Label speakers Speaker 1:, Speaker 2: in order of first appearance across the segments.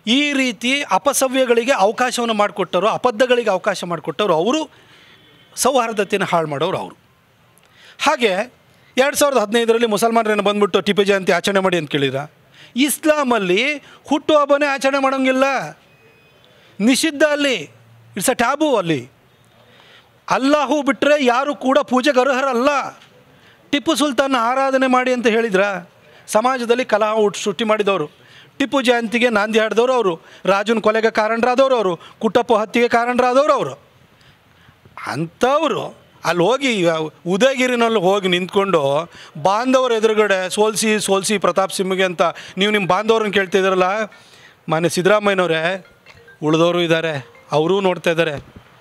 Speaker 1: ಈ ರೀತಿ ಅಪಸವ್ಯಗಳಿಗೆ ಅವಕಾಶವನ್ನು ಮಾಡಿಕೊಟ್ಟರು ಅಬದ್ಧಗಳಿಗೆ ಅವಕಾಶ ಮಾಡಿಕೊಟ್ಟರು ಅವರು ಸೌಹಾರ್ದತೆಯನ್ನು ಹಾಳು ಮಾಡೋರು ಅವರು ಹಾಗೆ ಎರಡು ಸಾವಿರದ ಹದಿನೈದರಲ್ಲಿ ಮುಸಲ್ಮಾನರನ್ನು ಬಂದ್ಬಿಟ್ಟು ಟಿಪ್ಪು ಜಯಂತಿ ಆಚರಣೆ ಮಾಡಿ ಅಂತ ಕೇಳಿದ್ರ ಇಸ್ಲಾಮಲ್ಲಿ ಹುಟ್ಟುಹಬ್ಬನೇ ಆಚರಣೆ ಮಾಡೋಂಗಿಲ್ಲ ನಿಷಿದ್ಧ ಅಲ್ಲಿ ಇಟ್ಸ್ ಅ ಟ್ಯಾಬು ಅಲ್ಲಿ ಅಲ್ಲಾಹು ಬಿಟ್ಟರೆ ಯಾರು ಕೂಡ ಪೂಜೆಗೆ ಅರ್ಹರಲ್ಲ ಟಿಪ್ಪು ಸುಲ್ತಾನ್ ಆರಾಧನೆ ಮಾಡಿ ಅಂತ ಹೇಳಿದ್ರ ಸಮಾಜದಲ್ಲಿ ಕಲಹ ಹುಟ್ಟು ಸೃಷ್ಟಿ ಮಾಡಿದವರು ಟಿಪ್ಪು ಜಯಂತಿಗೆ ನಾಂದಿ ಹಾಡಿದವರು ಅವರು ರಾಜನ ಕೊಲೆಗೆ ಕಾರಣರಾದವರು ಅವರು ಕುಟ್ಟಪ್ಪ ಹತ್ಯೆಗೆ ಕಾರಣರಾದವರು ಅವರು ಅಂಥವರು ಅಲ್ಲಿ ಹೋಗಿ ಉದಯಗಿರಿನಲ್ಲಿ ಹೋಗಿ ನಿಂತ್ಕೊಂಡು ಬಾಂಧವರ ಎದುರುಗಡೆ ಸೋಲ್ಸಿ ಸೋಲ್ಸಿ ಪ್ರತಾಪ್ ಸಿಂಹಗೆ ಅಂತ ನೀವು ನಿಮ್ಮ ಬಾಂಧವ್ರನ್ನ ಕೇಳ್ತಿದ್ದೀರಲ್ಲ ಮಾನ್ಯ ಸಿದ್ದರಾಮಯ್ಯನವರೇ ಉಳಿದವರು ಇದ್ದಾರೆ ಅವರೂ ನೋಡ್ತಾ ಇದ್ದಾರೆ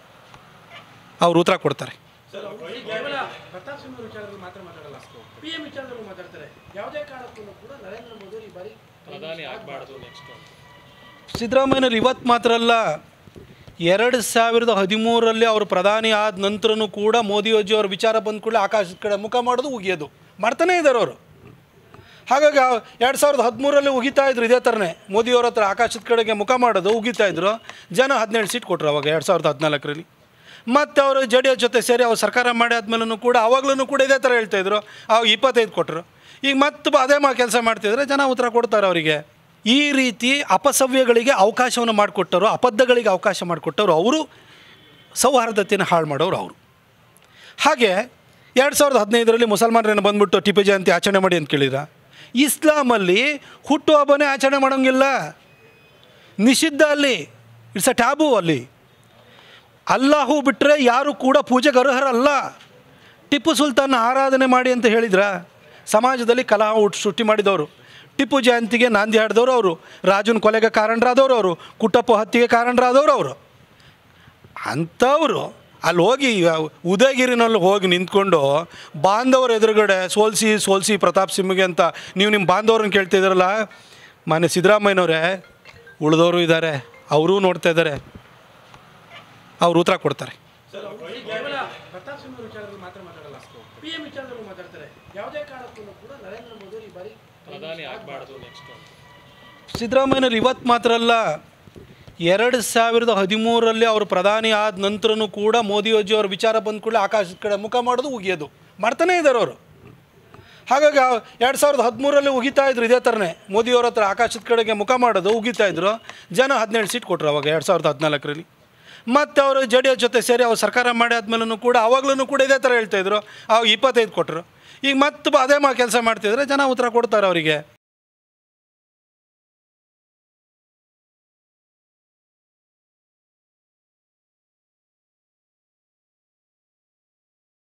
Speaker 1: ಅವ್ರು ಉತ್ತರ ಕೊಡ್ತಾರೆ
Speaker 2: ಕೇವಲ ಪ್ರತಾಪ್ ಸಿಂಹ ವಿಚಾರದಲ್ಲಿ ಮಾತ್ರ ಮಾತಾಡಲ್ಲ ಪಿ ಎಂ ವಿಚಾರದಲ್ಲೂ ಮಾತಾಡ್ತಾರೆ ಯಾವುದೇ ಕಾರಣಕ್ಕೂ ಕೂಡ ನರೇಂದ್ರ ಮೋದಿ ಈ ಬಾರಿ
Speaker 3: ಪ್ರಧಾನಿ ಆಗಬಾರ್ದು ನೆಕ್ಸ್ಟ್
Speaker 1: ಸಿದ್ದರಾಮಯ್ಯನವ್ರು ಇವತ್ತು ಮಾತ್ರ ಅಲ್ಲ ಎರಡು ಸಾವಿರದ ಹದಿಮೂರರಲ್ಲಿ ಅವರು ಪ್ರಧಾನಿ ಆದ ನಂತರನೂ ಕೂಡ ಮೋದಿಯೋಜಿ ಅವ್ರ ವಿಚಾರ ಬಂದ ಕೂಡಲೇ ಆಕಾಶದ ಕಡೆ ಮುಖ ಮಾಡೋದು ಉಗಿಯೋದು ಮಾಡ್ತಾನೇ ಇದ್ದಾರೆ ಅವರು ಹಾಗಾಗಿ ಎರಡು ಸಾವಿರದ ಹದಿಮೂರರಲ್ಲಿ ಉಗಿತಾ ಇದ್ರು ಇದೇ ಥರನೇ ಮೋದಿಯವ್ರ ಹತ್ರ ಆಕಾಶದ ಕಡೆಗೆ ಮುಖ ಮಾಡೋದು ಉಗಿತಾ ಇದ್ರು ಜನ ಹದಿನೇಳು ಸೀಟ್ ಕೊಟ್ಟರು ಅವಾಗ ಎರಡು ಸಾವಿರದ ಹದಿನಾಲ್ಕರಲ್ಲಿ ಮತ್ತು ಅವರು ಜೆ ಡಿ ಎಸ್ ಜೊತೆ ಸೇರಿ ಅವ್ರು ಸರ್ಕಾರ ಮಾಡಿ ಆದ್ಮೇಲೂ ಕೂಡ ಅವಾಗ್ಲೂ ಕೂಡ ಇದೇ ಥರ ಹೇಳ್ತಾಯಿದ್ರು ಅವಾಗ ಇಪ್ಪತ್ತೈದು ಕೊಟ್ಟರು ಈಗ ಮತ್ತೆ ಅದೇ ಮಾ ಕೆಲಸ ಮಾಡ್ತಿದ್ರೆ ಜನ ಉತ್ತರ ಕೊಡ್ತಾರೆ ಅವರಿಗೆ ಈ ರೀತಿ ಅಪಸವ್ಯಗಳಿಗೆ ಅವಕಾಶವನ್ನು ಮಾಡಿಕೊಟ್ಟರು ಅಬದ್ಧಗಳಿಗೆ ಅವಕಾಶ ಮಾಡಿಕೊಟ್ಟರು ಅವರು ಸೌಹಾರ್ದತೆಯನ್ನು ಹಾಳು ಮಾಡೋರು ಅವರು ಹಾಗೆ ಎರಡು ಸಾವಿರದ ಹದಿನೈದರಲ್ಲಿ ಮುಸಲ್ಮಾನರನ್ನು ಬಂದ್ಬಿಟ್ಟು ಟಿಪ್ಪು ಜಯಂತಿ ಆಚರಣೆ ಮಾಡಿ ಅಂತ ಕೇಳಿದ್ರ ಇಸ್ಲಾಮಲ್ಲಿ ಹುಟ್ಟುಹಬ್ಬನೇ ಆಚರಣೆ ಮಾಡೋಂಗಿಲ್ಲ ನಿಷಿದ್ಧ ಅಲ್ಲಿ ಇಟ್ಸ್ ಅ ಟ್ಯಾಬು ಅಲ್ಲಿ ಅಲ್ಲಾಹು ಬಿಟ್ಟರೆ ಯಾರು ಕೂಡ ಪೂಜೆಗೆ ಅರ್ಹರಲ್ಲ ಟಿಪ್ಪು ಸುಲ್ತಾನ್ ಆರಾಧನೆ ಮಾಡಿ ಅಂತ ಹೇಳಿದ್ರ ಸಮಾಜದಲ್ಲಿ ಕಲಹ ಹುಟ್ಟು ಸೃಷ್ಟಿ ಮಾಡಿದವರು ಟಿಪ್ಪು ಜಯಂತಿಗೆ ನಾಂದಿ ಹಾಡಿದವರು ಅವರು ರಾಜನ ಕೊಲೆಗೆ ಕಾರಣರಾದವರು ಅವರು ಕುಟ್ಟಪ್ಪ ಹತ್ಯೆಗೆ ಕಾರಣರಾದವರು ಅವರು ಅಂಥವರು ಅಲ್ಲಿ ಹೋಗಿ ಉದಯಗಿರಿನಲ್ಲಿ ಹೋಗಿ ನಿಂತ್ಕೊಂಡು ಬಾಂಧವರ ಎದುರುಗಡೆ ಸೋಲ್ಸಿ ಸೋಲ್ಸಿ ಪ್ರತಾಪ್ ಸಿಂಹಗೆ ಅಂತ ನೀವು ನಿಮ್ಮ ಬಾಂಧವ್ರನ್ನ ಕೇಳ್ತಿದ್ದೀರಲ್ಲ ಮಾನ್ಯ ಸಿದ್ದರಾಮಯ್ಯನವರೇ ಉಳಿದವರು ಇದ್ದಾರೆ ಅವರೂ ನೋಡ್ತಾ ಇದ್ದಾರೆ ಅವ್ರು ಉತ್ತರ ಕೊಡ್ತಾರೆ
Speaker 2: ಕೇವಲ ಪ್ರತಾಪ್ ಸಿಂಹ ವಿಚಾರದಲ್ಲಿ ಮಾತ್ರ ಮಾತಾಡಲ್ಲ ಪಿ ಎಂ ವಿಚಾರದಲ್ಲೂ ಮಾತಾಡ್ತಾರೆ ಯಾವುದೇ ಕಾರಣಕ್ಕೂ ಕೂಡ ನರೇಂದ್ರ ಮೋದಿ ಈ ಬಾರಿ
Speaker 3: ಪ್ರಧಾನಿ ಆಗಬಾರ್ದು ನೆಕ್ಸ್ಟ್
Speaker 1: ಸಿದ್ದರಾಮಯ್ಯನವ್ರು ಇವತ್ತು ಮಾತ್ರ ಅಲ್ಲ ಎರಡು ಸಾವಿರದ ಹದಿಮೂರರಲ್ಲಿ ಅವರು ಪ್ರಧಾನಿ ಆದ ನಂತರನೂ ಕೂಡ ಮೋದಿಯೋಜಿ ಅವ್ರ ವಿಚಾರ ಬಂದ ಕೂಡಲೇ ಆಕಾಶದ ಕಡೆ ಮುಖ ಮಾಡೋದು ಉಗಿಯೋದು ಮಾಡ್ತಾನೇ ಇದ್ದಾರೆ ಅವರು ಹಾಗಾಗಿ ಎರಡು ಸಾವಿರದ ಹದಿಮೂರರಲ್ಲಿ ಉಗಿತಾ ಇದ್ರು ಇದೇ ಥರನೇ ಮೋದಿಯವ್ರ ಹತ್ರ ಆಕಾಶದ ಕಡೆಗೆ ಮುಖ ಮಾಡೋದು ಉಗಿತಾ ಇದ್ರು ಜನ ಹದಿನೇಳು ಸೀಟ್ ಕೊಟ್ಟರು ಅವಾಗ ಎರಡು ಸಾವಿರದ ಹದಿನಾಲ್ಕರಲ್ಲಿ ಮತ್ತು ಅವರು ಜೆ ಡಿ ಎಸ್ ಜೊತೆ ಸೇರಿ ಅವ್ರು ಸರ್ಕಾರ ಮಾಡಿ ಆದ್ಮೇಲೂ ಕೂಡ ಅವಾಗ್ಲೂ ಕೂಡ ಇದೇ ಥರ ಹೇಳ್ತಾಯಿದ್ರು ಅವಾಗ ಇಪ್ಪತ್ತೈದು ಕೊಟ್ಟರು ಈಗ ಮತ್ತೆ ಅದೇ ಮಾ ಕೆಲಸ ಮಾಡ್ತಿದ್ರೆ ಜನ ಉತ್ತರ ಕೊಡ್ತಾರೆ ಅವರಿಗೆ